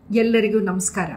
ಎಲ್ಲರಿಗೂ ನಮಸ್ಕಾರ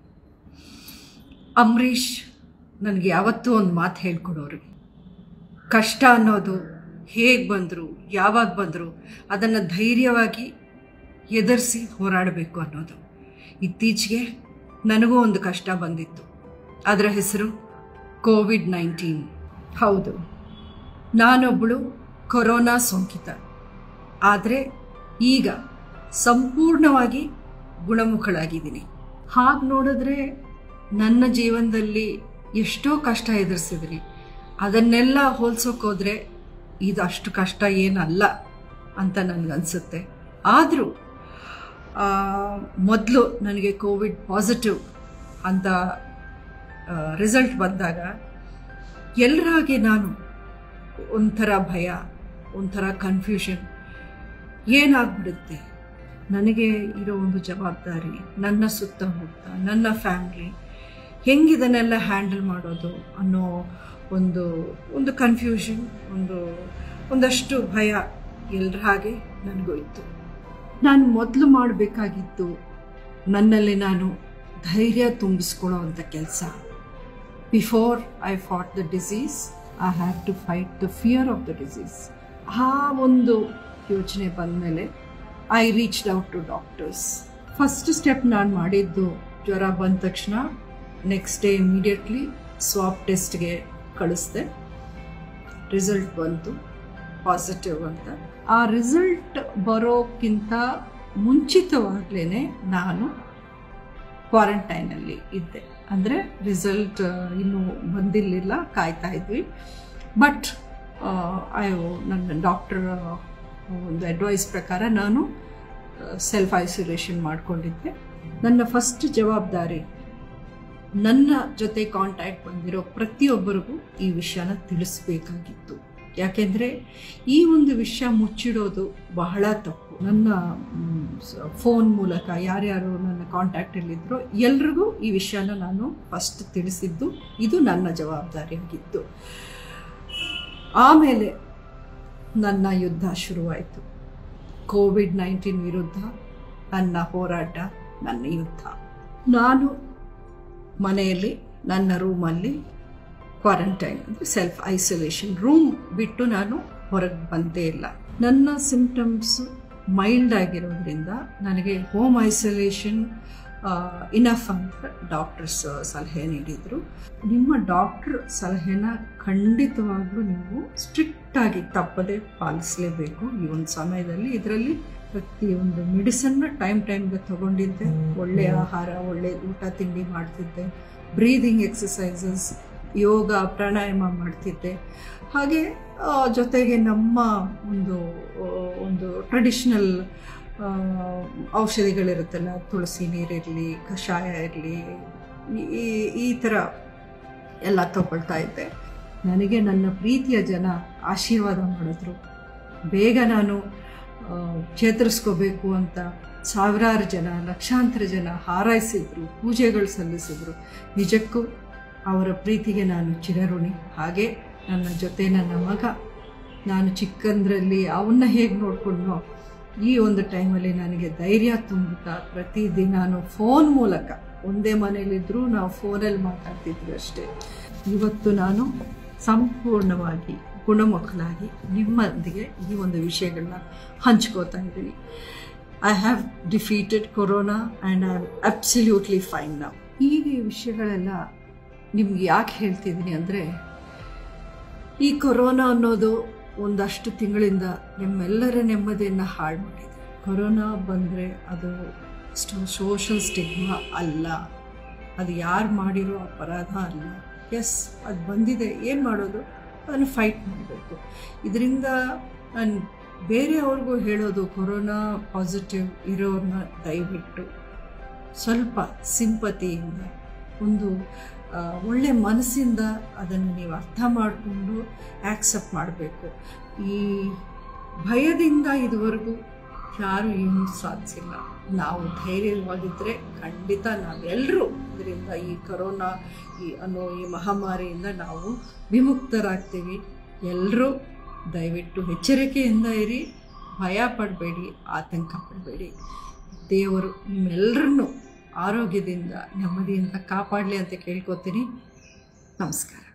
ಅಂಬರೀಷ್ ನನಗೆ ಯಾವತ್ತೂ ಒಂದು ಮಾತು ಹೇಳ್ಕೊಡೋರು ಕಷ್ಟ ಅನ್ನೋದು ಹೇಗೆ ಬಂದರು ಯಾವಾಗ ಬಂದರು ಅದನ್ನು ಧೈರ್ಯವಾಗಿ ಎದುರಿಸಿ ಹೋರಾಡಬೇಕು ಅನ್ನೋದು ಇತ್ತೀಚೆಗೆ ನನಗೂ ಒಂದು ಕಷ್ಟ ಬಂದಿತ್ತು ಅದರ ಹೆಸರು ಕೋವಿಡ್ ನೈನ್ಟೀನ್ ಹೌದು ನಾನೊಬ್ಬಳು ಕೊರೋನಾ ಸೋಂಕಿತ ಆದರೆ ಈಗ ಸಂಪೂರ್ಣವಾಗಿ ಗುಣಮುಖಳಾಗಿದ್ದೀನಿ ಹಾಗೆ ನೋಡಿದ್ರೆ ನನ್ನ ಜೀವನದಲ್ಲಿ ಎಷ್ಟೋ ಕಷ್ಟ ಎದುರಿಸಿದ್ರಿ ಅದನ್ನೆಲ್ಲ ಹೋಲ್ಸೋಕೋದ್ರೆ ಇದು ಅಷ್ಟು ಕಷ್ಟ ಏನಲ್ಲ ಅಂತ ನನಗನ್ಸುತ್ತೆ ಆದರೂ ಮೊದಲು ನನಗೆ ಕೋವಿಡ್ ಪಾಸಿಟಿವ್ ಅಂತ ರಿಸಲ್ಟ್ ಬಂದಾಗ ಎಲ್ಲರಾಗೆ ನಾನು ಒಂಥರ ಭಯ ಒಂಥರ ಕನ್ಫ್ಯೂಷನ್ ಏನಾಗ್ಬಿಡುತ್ತೆ ನನಗೆ ಇರೋ ಒಂದು ಜವಾಬ್ದಾರಿ ನನ್ನ ಸುತ್ತಮುತ್ತ ನನ್ನ ಫ್ಯಾಮ್ಲಿ ಹೆಂಗಿದನ್ನೆಲ್ಲ ಹ್ಯಾಂಡಲ್ ಮಾಡೋದು ಅನ್ನೋ ಒಂದು ಒಂದು ಕನ್ಫ್ಯೂಷನ್ ಒಂದು ಒಂದಷ್ಟು ಭಯ ಎಲ್ಲರ ಹಾಗೆ ನನಗೂ ಇತ್ತು ನಾನು ಮೊದಲು ಮಾಡಬೇಕಾಗಿತ್ತು ನನ್ನಲ್ಲಿ ನಾನು ಧೈರ್ಯ ತುಂಬಿಸ್ಕೊಳ್ಳೋ ಅಂಥ ಕೆಲಸ before I fought the disease I have to fight the fear of the disease ಆ ಒಂದು ಯೋಚನೆ ಬಂದಮೇಲೆ I reached out to doctors first step ನಾನು ಮಾಡಿದ್ದು ಜ್ವರ ಬಂದ ತಕ್ಷಣ ನೆಕ್ಸ್ಟ್ ಡೇ ಇಮಿಡಿಯೇಟ್ಲಿ ಸ್ವಾಪ್ ಟೆಸ್ಟ್ಗೆ ಕಳಿಸ್ದೆ ರಿಸಲ್ಟ್ ಬಂತು ಪಾಸಿಟಿವ್ ಅಂತ ಆ ರಿಸಲ್ಟ್ ಬರೋಕ್ಕಿಂತ ಮುಂಚಿತವಾಗಲೇ ನಾನು ಕ್ವಾರಂಟೈನಲ್ಲಿ ಇದ್ದೆ ಅಂದರೆ ರಿಸಲ್ಟ್ ಇನ್ನೂ ಬಂದಿರಲಿಲ್ಲ ಕಾಯ್ತಾ ಇದ್ವಿ ಬಟ್ ಐ ನನ್ನ ಡಾಕ್ಟರ್ ಒಂದು ಅಡ್ವೈಸ್ ಪ್ರಕಾರ ನಾನು ಸೆಲ್ಫ್ ಐಸೋಲೇಷನ್ ಮಾಡಿಕೊಂಡಿದ್ದೆ ನನ್ನ ಫಸ್ಟ್ ಜವಾಬ್ದಾರಿ ನನ್ನ ಜೊತೆ ಕಾಂಟ್ಯಾಕ್ಟ್ ಬಂದಿರೋ ಪ್ರತಿಯೊಬ್ಬರಿಗೂ ಈ ವಿಷಯನ ತಿಳಿಸ್ಬೇಕಾಗಿತ್ತು ಯಾಕೆಂದರೆ ಈ ಒಂದು ವಿಷಯ ಮುಚ್ಚಿಡೋದು ಬಹಳ ತಪ್ಪು ನನ್ನ ಫೋನ್ ಮೂಲಕ ಯಾರ್ಯಾರು ನನ್ನ ಕಾಂಟ್ಯಾಕ್ಟಲ್ಲಿದ್ದರೋ ಎಲ್ರಿಗೂ ಈ ವಿಷಯನ ನಾನು ಫಸ್ಟ್ ತಿಳಿಸಿದ್ದು ಇದು ನನ್ನ ಜವಾಬ್ದಾರಿಯಾಗಿತ್ತು ಆಮೇಲೆ ನನ್ನ ಯುದ್ಧ ಶುರುವಾಯಿತು ಕೋವಿಡ್ ನೈನ್ಟೀನ್ ವಿರುದ್ಧ ನನ್ನ ಹೋರಾಟ ನನ್ನ ಯುದ್ಧ ನಾನು ಮನೆಯಲ್ಲಿ ನನ್ನ ರೂಮಲ್ಲಿ ಕ್ವಾರಂಟೈನ್ ಅಂದರೆ ಸೆಲ್ಫ್ ಐಸೋಲೇಷನ್ ರೂಮ್ ಬಿಟ್ಟು ನಾನು ಹೊರಗೆ ಬಂದೇ ಇಲ್ಲ ನನ್ನ ಸಿಂಪ್ಟಮ್ಸು ಮೈಲ್ಡ್ ಆಗಿರೋದ್ರಿಂದ ನನಗೆ ಹೋಮ್ ಐಸೋಲೇಷನ್ ಇನಫ್ ಅಂತ ಡಾಕ್ಟರ್ಸ್ ಸಲಹೆ ನೀಡಿದರು ನಿಮ್ಮ ಡಾಕ್ಟ್ರ್ ಸಲಹೆನ ಖಂಡಿತವಾಗ್ಲೂ ನೀವು ಸ್ಟ್ರಿಕ್ಟಾಗಿ ತಪ್ಪದೆ ಪಾಲಿಸಲೇಬೇಕು ಈ ಒಂದು ಸಮಯದಲ್ಲಿ ಇದರಲ್ಲಿ ಪ್ರತಿಯೊಂದು ಮೆಡಿಸನ್ನ ಟೈಮ್ ಟೈಮ್ಗೆ ತಗೊಂಡಿದ್ದೆ ಒಳ್ಳೆಯ ಆಹಾರ ಒಳ್ಳೆ ಊಟ ತಿಂಡಿ ಮಾಡ್ತಿದ್ದೆ ಬ್ರೀದಿಂಗ್ ಎಕ್ಸಸೈಸಸ್ ಯೋಗ ಪ್ರಾಣಾಯಾಮ ಮಾಡ್ತಿದ್ದೆ ಹಾಗೆ ಜೊತೆಗೆ ನಮ್ಮ ಒಂದು ಒಂದು ಟ್ರೆಡಿಷ್ನಲ್ ಔಷಧಿಗಳಿರುತ್ತಲ್ಲ ತುಳಸಿ ನೀರಿರಲಿ ಕಷಾಯ ಇರಲಿ ಈ ಈ ಥರ ಎಲ್ಲ ತಗೊಳ್ತಾ ಇದ್ದೆ ನನಗೆ ನನ್ನ ಪ್ರೀತಿಯ ಜನ ಆಶೀರ್ವಾದ ಮಾಡಿದ್ರು ಬೇಗ ನಾನು ಚೇತರಿಸ್ಕೋಬೇಕು ಅಂತ ಸಾವಿರಾರು ಜನ ಲಕ್ಷಾಂತರ ಜನ ಹಾರೈಸಿದ್ರು ಪೂಜೆಗಳು ಸಲ್ಲಿಸಿದ್ರು ನಿಜಕ್ಕೂ ಅವರ ಪ್ರೀತಿಗೆ ನಾನು ಚಿರಋಣಿ ಹಾಗೆ ನನ್ನ ಜೊತೆ ನನ್ನ ಮಗ ನಾನು ಚಿಕ್ಕಂದ್ರಲ್ಲಿ ಅವನ್ನ ಹೇಗೆ ನೋಡ್ಕೊಂಡ್ನೋ ಈ ಒಂದು ಟೈಮಲ್ಲಿ ನನಗೆ ಧೈರ್ಯ ತುಂಬುತ್ತಾ ಪ್ರತಿದಿನಾನು ಫೋನ್ ಮೂಲಕ ಒಂದೇ ಮನೇಲಿದ್ದರೂ ನಾವು ಫೋನಲ್ಲಿ ಮಾತಾಡ್ತಿದ್ವಿ ಅಷ್ಟೇ ಇವತ್ತು ನಾನು ಸಂಪೂರ್ಣವಾಗಿ ಗುಣಮುಖನಾಗಿ ನಿಮ್ಮೊಂದಿಗೆ ಈ ಒಂದು ವಿಷಯಗಳನ್ನ ಹಂಚ್ಕೋತಾ ಇದ್ದೀನಿ I have defeated corona and I am absolutely fine ನಾವು ಈಗ ಈ ವಿಷಯಗಳೆಲ್ಲ ನಿಮ್ಗೆ ಯಾಕೆ ಹೇಳ್ತಿದ್ದೀನಿ ಅಂದರೆ ಈ ಕೊರೋನಾ ಅನ್ನೋದು ಒಂದಷ್ಟು ತಿಂಗಳಿಂದ ನಿಮ್ಮೆಲ್ಲರ ನೆಮ್ಮದಿಯನ್ನು ಹಾಳು ಮಾಡಿದೆ ಕೊರೋನಾ ಬಂದರೆ ಅದು ಸೋಷಲ್ ಸ್ಟಿಗ್ಮಾ ಅಲ್ಲ ಅದು ಯಾರು ಮಾಡಿರೋ ಅಪರಾಧ ಅಲ್ಲ ಎಸ್ ಅದು ಬಂದಿದೆ ಏನು ಮಾಡೋದು ಅದನ್ನು ಫೈಟ್ ಮಾಡಬೇಕು ಇದರಿಂದ ನಾನು ಬೇರೆಯವ್ರಿಗೂ ಹೇಳೋದು ಕೊರೋನಾ ಪಾಸಿಟಿವ್ ಇರೋರನ್ನ ದಯವಿಟ್ಟು ಸ್ವಲ್ಪ ಸಿಂಪತಿಯಿಂದ ಒಂದು ಒಳ್ಳೆ ಮನಸ್ಸಿಂದ ಅದನ್ನು ನೀವು ಅರ್ಥ ಮಾಡಿಕೊಂಡು ಆ್ಯಕ್ಸೆಪ್ಟ್ ಮಾಡಬೇಕು ಈ ಭಯದಿಂದ ಇದುವರೆಗೂ ಯಾರೂ ಏನೂ ಸಾಧಿಸಿಲ್ಲ ನಾವು ಧೈರ್ಯವಾಗಿದ್ದರೆ ಖಂಡಿತ ನಾವೆಲ್ಲರೂ ಇದರಿಂದ ಈ ಕರೋನಾ ಈ ಅನ್ನೋ ಈ ಮಹಾಮಾರಿಯಿಂದ ನಾವು ವಿಮುಕ್ತರಾಗ್ತೀವಿ ಎಲ್ಲರೂ ದಯವಿಟ್ಟು ಎಚ್ಚರಿಕೆಯಿಂದ ಇರಿ ಭಯ ಪಡಬೇಡಿ ಆತಂಕ ಪಡಬೇಡಿ ದೇವರು ನಿಮ್ಮೆಲ್ಲರನ್ನೂ ಆರೋಗ್ಯದಿಂದ ನೆಮ್ಮದಿಯಿಂದ ಕಾಪಾಡಲಿ ಅಂತ ಕೇಳ್ಕೊತೀನಿ ನಮಸ್ಕಾರ